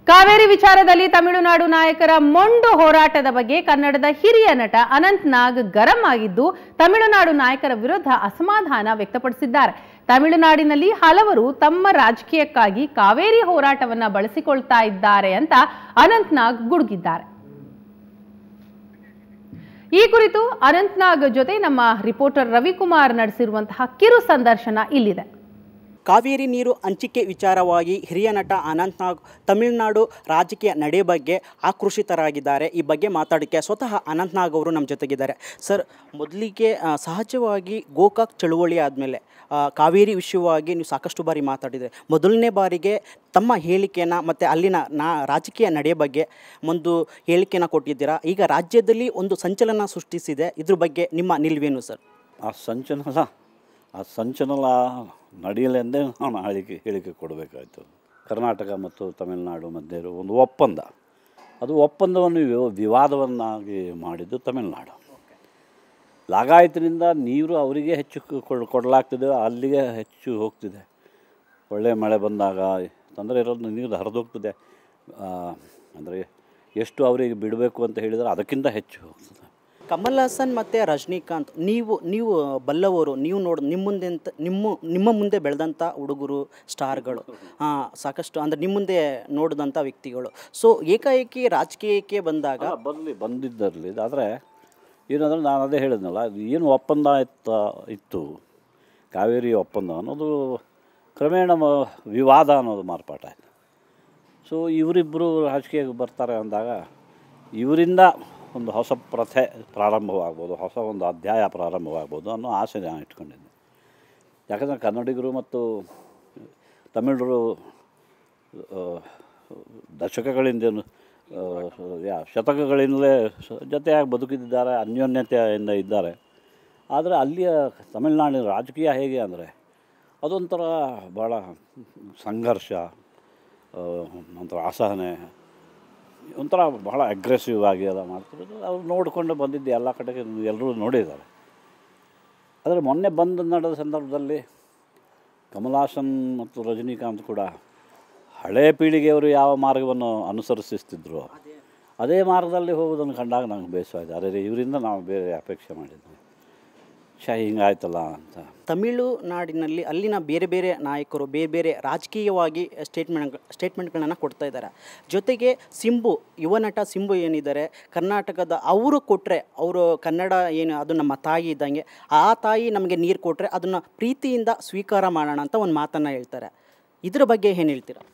ಕಾವೇರಿ ವಿಚಾರದಲ್ಲಿ ತಮಿಳುನಾಡು ನಾಯಕರ ಮೊಂಡು ಹೋರಾಟದ ಬಗ್ಗೆ ಕನ್ನಡದ ಹಿರಿಯ ನಟ ಅನಂತ್ ನಾಗ್ ಗರಂ ಆಗಿದ್ದು ತಮಿಳುನಾಡು ನಾಯಕರ ವಿರುದ್ಧ ಅಸಮಾಧಾನ ವ್ಯಕ್ತಪಡಿಸಿದ್ದಾರೆ ತಮಿಳುನಾಡಿನಲ್ಲಿ ಹಲವರು ತಮ್ಮ ರಾಜಕೀಯಕ್ಕಾಗಿ ಕಾವೇರಿ ಹೋರಾಟವನ್ನ ಬಳಸಿಕೊಳ್ತಾ ಇದ್ದಾರೆ ಅಂತ ಅನಂತ್ ನಾಗ್ ಗುಡುಗಿದ್ದಾರೆ ಈ ಕುರಿತು ಅನಂತ್ ನಾಗ್ ಜೊತೆ ನಮ್ಮ ರಿಪೋರ್ಟರ್ ರವಿಕುಮಾರ್ ನಡೆಸಿರುವಂತಹ ಕಿರು ಸಂದರ್ಶನ ಇಲ್ಲಿದೆ ಕಾವೇರಿ ನೀರು ಹಂಚಿಕೆ ವಿಚಾರವಾಗಿ ಹಿರಿಯ ನಟ ಅನಂತ್ ನಾಗ್ ತಮಿಳುನಾಡು ರಾಜಕೀಯ ನಡೆ ಬಗ್ಗೆ ಆಕ್ರೋಶಿತರಾಗಿದ್ದಾರೆ ಈ ಬಗ್ಗೆ ಮಾತಾಡೋಕ್ಕೆ ಸ್ವತಃ ಅನಂತ್ ನಾಗ್ ಅವರು ನಮ್ಮ ಜೊತೆಗಿದ್ದಾರೆ ಸರ್ ಮೊದಲಿಗೆ ಆ, ಸಹಜವಾಗಿ ಗೋಕಾಕ್ ಚಳುವಳಿ ಆದಮೇಲೆ ಕಾವೇರಿ ವಿಷಯವಾಗಿ ನೀವು ಸಾಕಷ್ಟು ಬಾರಿ ಮಾತಾಡಿದರೆ ಮೊದಲನೇ ಬಾರಿಗೆ ತಮ್ಮ ಹೇಳಿಕೆಯನ್ನು ಮತ್ತು ಅಲ್ಲಿನ ನಾ ರಾಜಕೀಯ ನಡೆ ಬಗ್ಗೆ ಒಂದು ಹೇಳಿಕೆಯನ್ನು ಕೊಟ್ಟಿದ್ದೀರಾ ಈಗ ರಾಜ್ಯದಲ್ಲಿ ಒಂದು ಸಂಚಲನ ಸೃಷ್ಟಿಸಿದೆ ಇದ್ರ ಬಗ್ಗೆ ನಿಮ್ಮ ನಿಲುವೇನು ಸರ್ ಆ ಸಂಚಲನ ಆ ಸಂಚಲನ ನಡೆಯಲೆಂದೇ ನಾನು ಹೇಳಿಕೆ ಹೇಳಿಕೆ ಕೊಡಬೇಕಾಯಿತು ಕರ್ನಾಟಕ ಮತ್ತು ತಮಿಳುನಾಡು ಮಧ್ಯೆ ಇರುವ ಒಂದು ಒಪ್ಪಂದ ಅದು ಒಪ್ಪಂದವನ್ನು ವಿವ- ವಿವಾದವನ್ನಾಗಿ ಮಾಡಿದ್ದು ತಮಿಳುನಾಡು ಲಾಗಾಯತಿನಿಂದ ನೀರು ಅವರಿಗೆ ಹೆಚ್ಚು ಕೊಡ್ ಕೊಡಲಾಗ್ತಿದೆ ಅಲ್ಲಿಗೆ ಹೆಚ್ಚು ಹೋಗ್ತಿದೆ ಒಳ್ಳೆಯ ಮಳೆ ಬಂದಾಗ ತೊಂದರೆ ಇರೋದು ನೀರು ಹರಿದೋಗ್ತದೆ ಅಂದರೆ ಎಷ್ಟು ಅವರಿಗೆ ಬಿಡಬೇಕು ಅಂತ ಹೇಳಿದರೆ ಅದಕ್ಕಿಂತ ಹೆಚ್ಚು ಹೋಗ್ತದೆ ಕಮಲ್ ಹಾಸನ್ ಮತ್ತು ರಜನಿಕಾಂತ್ ನೀವು ನೀವು ಬಲ್ಲವರು ನೀವು ನೋಡ್ ನಿಮ್ಮ ಮುಂದೆ ಅಂತ ನಿಮ್ಮ ನಿಮ್ಮ ಮುಂದೆ ಬೆಳೆದಂಥ ಹುಡುಗರು ಸ್ಟಾರ್ಗಳು ಆ, ಸಾಕಷ್ಟು ಅಂದರೆ ನಿಮ್ಮ ಮುಂದೆ ನೋಡಿದಂಥ ವ್ಯಕ್ತಿಗಳು ಸೊ ಏಕಾಏಕಿ ರಾಜಕೀಯಕ್ಕೆ ಬಂದಾಗ ಬರಲಿ ಬಂದಿದ್ದರಲಿ ಆದರೆ ಏನಂದ್ರೆ ನಾನು ಅದೇ ಹೇಳಿದ್ನಲ್ಲ ಅದು ಏನು ಒಪ್ಪಂದ ಇತ್ತ ಇತ್ತು ಕಾವೇರಿ ಒಪ್ಪಂದ ಅನ್ನೋದು ಕ್ರಮೇಣ ಮ- ವಿವಾದ ಅನ್ನೋದು ಮಾರ್ಪಾಟಾಯಿತು ಸೊ ಇವರಿಬ್ಬರು ರಾಜಕೀಯಕ್ಕೆ ಬರ್ತಾರೆ ಅಂದಾಗ ಇವರಿಂದ ಒಂದು ಹೊಸ ಪ್ರಥೆ ಪ್ರಾರಂಭವಾಗ್ಬೋದು ಹೊಸ ಒಂದು ಅಧ್ಯಾಯ ಪ್ರಾರಂಭವಾಗ್ಬೋದು ಅನ್ನೋ ಆಸೆ ನಾನು ಇಟ್ಕೊಂಡಿದ್ದೆ ಯಾಕಂದರೆ ಕನ್ನಡಿಗರು ಮತ್ತು ತಮಿಳರು ಆ, ದಶಕಗಳಿಂದ ಆ, ಯಾ ಶತಕಗಳಿಂದಲೇ ಸ- ಜೊತೆಯಾಗಿ ಬದುಕಿದ್ದಾರೆ ಅನ್ಯೋನ್ಯತೆಯಿಂದ ಇದ್ದಾರೆ ಆದರೆ ಅಲ್ಲಿಯ ತಮಿಳುನಾಡಿನ ರಾಜಕೀಯ ಹೇಗೆ ಅಂದರೆ ಅದೊಂಥರ ಭಾಳ ಸಂಘರ್ಷ ಆ, ಒಂಥರ ಅಸಹನೆ ಒಂಥರ ಬಹಳ ಅಗ್ರೆಸಿವ್ ಆಗಿ ಎಲ್ಲ ಮಾಡ್ತಿರೋದು ಅವ್ರು ನೋಡಿಕೊಂಡು ಬಂದಿದ್ದು ಎಲ್ಲ ಕಡೆಗೆ ಎಲ್ಲರೂ ನೋಡಿದ್ದಾರೆ ಆದರೆ ಮೊನ್ನೆ ಬಂದು ನಡೆದ ಸಂದರ್ಭದಲ್ಲಿ ಕಮಲ್ ಹಾಸನ್ ಮತ್ತು ರಜನಿಕಾಂತ್ ಕೂಡ ಹಳೆಯ ಪೀಳಿಗೆಯವರು ಯಾವ ಮಾರ್ಗವನ್ನು ಅನುಸರಿಸ್ತಿದ್ರು ಅದೇ ಮಾರ್ಗದಲ್ಲಿ ಹೋಗೋದನ್ನು ಕಂಡಾಗ ನಂಗೆ ಬೇಸವಾಯಿತು ಅದೇ ಇವರಿಂದ ನಾವು ಬೇರೆ ಅಪೇಕ್ಷೆ ಮಾಡಿದ್ವಿ ಛ ಹಿಂಗಾಯ್ತಲ್ಲ ಅಂತ ತಮಿಳುನಾಡಿನಲ್ಲಿ ಅಲ್ಲಿನ ಬೇರೆ ಬೇರೆ ನಾಯಕರು ಬೇರೆ ಬೇರೆ ರಾಜಕೀಯವಾಗಿ ಸ್ಟೇಟ್ಮೆಂಟ್ ಸ್ಟೇಟ್ಮೆಂಟ್ಗಳನ್ನು ಕೊಡ್ತಾ ಇದ್ದಾರೆ ಜೊತೆಗೆ ಸಿಂಬು ಯುವ ನಟ ಸಿಂಬು ಏನಿದ್ದಾರೆ ಕರ್ನಾಟಕದ ಅವರು ಕೊಟ್ಟರೆ ಅವರು ಕನ್ನಡ ಏನು ಅದು ನಮ್ಮ ತಾಯಿ ಇದ್ದಂಗೆ ಆ ತಾಯಿ ನಮಗೆ ನೀರು ಕೊಟ್ಟರೆ ಅದನ್ನು ಪ್ರೀತಿಯಿಂದ ಸ್ವೀಕಾರ ಮಾಡೋಣ ಅಂತ ಒಂದು ಮಾತನ್ನು ಹೇಳ್ತಾರೆ ಇದ್ರ ಬಗ್ಗೆ ಏನು ಹೇಳ್ತೀರಾ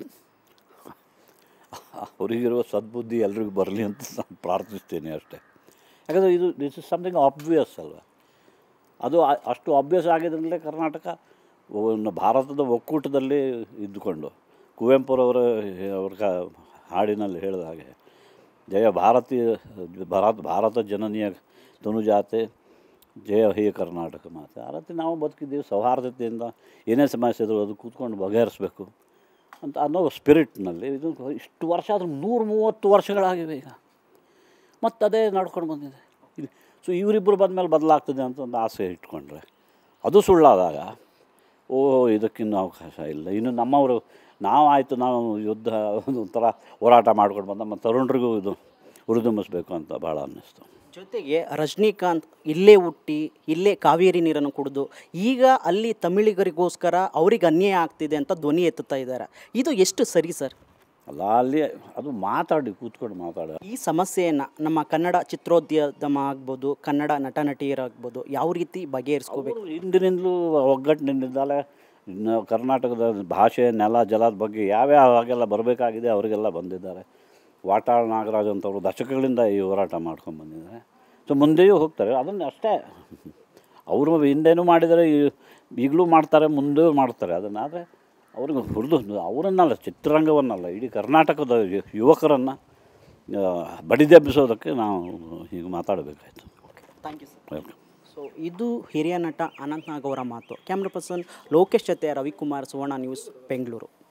ಅವರಿಗಿರುವ ಸದ್ಬುದ್ಧಿ ಎಲ್ರಿಗೂ ಬರಲಿ ಅಂತ ನಾನು ಪ್ರಾರ್ಥಿಸ್ತೀನಿ ಅಷ್ಟೇ ಯಾಕಂದರೆ ಇದು ದಿಸ್ ಇಸ್ ಸಮಥಿಂಗ್ ಆಬ್ವಿಯಸ್ ಅಲ್ವ ಅದು ಆ- ಅಷ್ಟು ಆಬ್ವಿಯಸ್ ಆಗಿದ್ರಲ್ಲೇ ಕರ್ನಾಟಕ ಒಂದು ಭಾರತದ ಒಕ್ಕೂಟದಲ್ಲಿ ಇದ್ದುಕೊಂಡು ಕುವೆಂಪುರವರ ಅವ್ರ ಕ ಹಾಡಿನಲ್ಲಿ ಹೇಳಿದ ಹಾಗೆ ಜಯ ಭಾರತೀಯ ಭಾರತ ಭಾರತ ಜನನೀಯ ತನುಜಾತೆ ಜಯ ಹೇ ಕರ್ನಾಟಕ ಮಾತೆ ಆ ರೀತಿ ನಾವು ಬದುಕಿದ್ದೀವಿ ಸೌಹಾರ್ದತೆಯಿಂದ ಏನೇ ಸಮಸ್ಯೆ ಇದ್ರೂ ಅದು ಕೂತ್ಕೊಂಡು ಬಗೆಹರಿಸ್ಬೇಕು ಅಂತ ಅನ್ನೋ ಸ್ಪಿರಿಟ್ನಲ್ಲಿ ಇದು ಇಷ್ಟು ವರ್ಷ ಆದರೂ ನೂರ ಮೂವತ್ತು ವರ್ಷಗಳಾಗಿವೆ ಈಗ ಮತ್ತು ಅದೇ ನಡ್ಕೊಂಡು ಬಂದಿದೆ ಇದು ಸೊ ಇವರಿಬ್ಬರು ಬಂದಮೇಲೆ ಬದಲಾಗ್ತದೆ ಅಂತ ಒಂದು ಆಸೆ ಇಟ್ಕೊಂಡ್ರೆ ಅದು ಸುಳ್ಳಾದಾಗ ಓ ಇದಕ್ಕಿನ್ನೂ ಅವಕಾಶ ಇಲ್ಲ ಇನ್ನು ನಮ್ಮವರು ನಾವು ಆಯಿತು ನಾವು ಯುದ್ಧ ಒಂಥರ ಹೋರಾಟ ಮಾಡ್ಕೊಂಡು ಬಂದ ನಮ್ಮ ತರುಣರಿಗೂ ಇದು ಹುರಿದುಂಬಿಸ್ಬೇಕು ಅಂತ ಭಾಳ ಅನ್ನಿಸ್ತು ಜೊತೆಗೆ ರಜನಿಕಾಂತ್ ಇಲ್ಲೇ ಹುಟ್ಟಿ ಇಲ್ಲೇ ಕಾವೇರಿ ನೀರನ್ನು ಕುಡಿದು ಈಗ ಅಲ್ಲಿ ತಮಿಳಿಗರಿಗೋಸ್ಕರ ಅವ್ರಿಗೆ ಅನ್ಯಾಯ ಆಗ್ತಿದೆ ಅಂತ ಧ್ವನಿ ಎತ್ತುತ್ತಾ ಇದ್ದಾರೆ ಇದು ಎಷ್ಟು ಸರಿ ಸರ್ ಅಲ್ಲ ಅಲ್ಲಿ ಅದು ಮಾತಾಡಿ ಕೂತ್ಕೊಂಡು ಮಾತಾಡ ಈ ಸಮಸ್ಯೆಯನ್ನು ನಮ್ಮ ಕನ್ನಡ ಚಿತ್ರೋದ್ಯಮ ಆಗ್ಬೋದು ಕನ್ನಡ ನಟ ನಟಿಯರಾಗ್ಬೋದು ಯಾವ ರೀತಿ ಬಗೆಹರಿಸ್ಕೋಬೇಕು ಅವರು ಹಿಂದಿನಿಂದಲೂ ಒಗ್ಗಟ್ಟಿನಿಂದಲೇ ಇನ್ನು ಕರ್ನಾಟಕದ ಭಾಷೆ ನೆಲ ಜಲದ ಬಗ್ಗೆ ಯಾವ್ಯಾವ ಹಾಗೆಲ್ಲ ಬರಬೇಕಾಗಿದೆ ಅವರಿಗೆಲ್ಲ ಬಂದಿದ್ದಾರೆ ವಾಟಾಳ್ ನಾಗರಾಜ್ ಅಂತವರು ದಶಕಗಳಿಂದ ಈ ಹೋರಾಟ ಮಾಡ್ಕೊಂಡು ಬಂದಿದ್ದಾರೆ ಸೊ ಮುಂದೆಯೂ ಹೋಗ್ತಾರೆ ಅದನ್ನು ಅಷ್ಟೇ ಅವರು ಹಿಂದೆನೂ ಮಾಡಿದ್ದಾರೆ ಈ- ಈಗಲೂ ಮಾಡ್ತಾರೆ ಮುಂದೆಯೂ ಮಾಡ್ತಾರೆ ಅದನ್ನು ಆದರೆ ಅವ್ರಿಗೆ ಹುರಿದು ಅವರನ್ನಲ್ಲ ಚಿತ್ರರಂಗವನ್ನಲ್ಲ ಇಡೀ ಕರ್ನಾಟಕದ ಯು- ಯುವಕರನ್ನು ಆ, ಬಡಿದೆಬ್ಬಿಸೋದಕ್ಕೆ ನಾವು ಹೀಗೆ ಮಾತಾಡಬೇಕಾಯ್ತು thank you sir welcome so ಇದು ಹಿರಿಯ ನಟ ಅನಂತ್ ನಾಗ್ ಅವರ ಮಾತು ಕ್ಯಾಮ್ರಾ ಪರ್ಸನ್ ಲೋಕೇಶ್ ಜೊತೆ ರವಿಕುಮಾರ್ ಸುವರ್ಣ ನ್ಯೂಸ್ ಬೆಂಗಳೂರು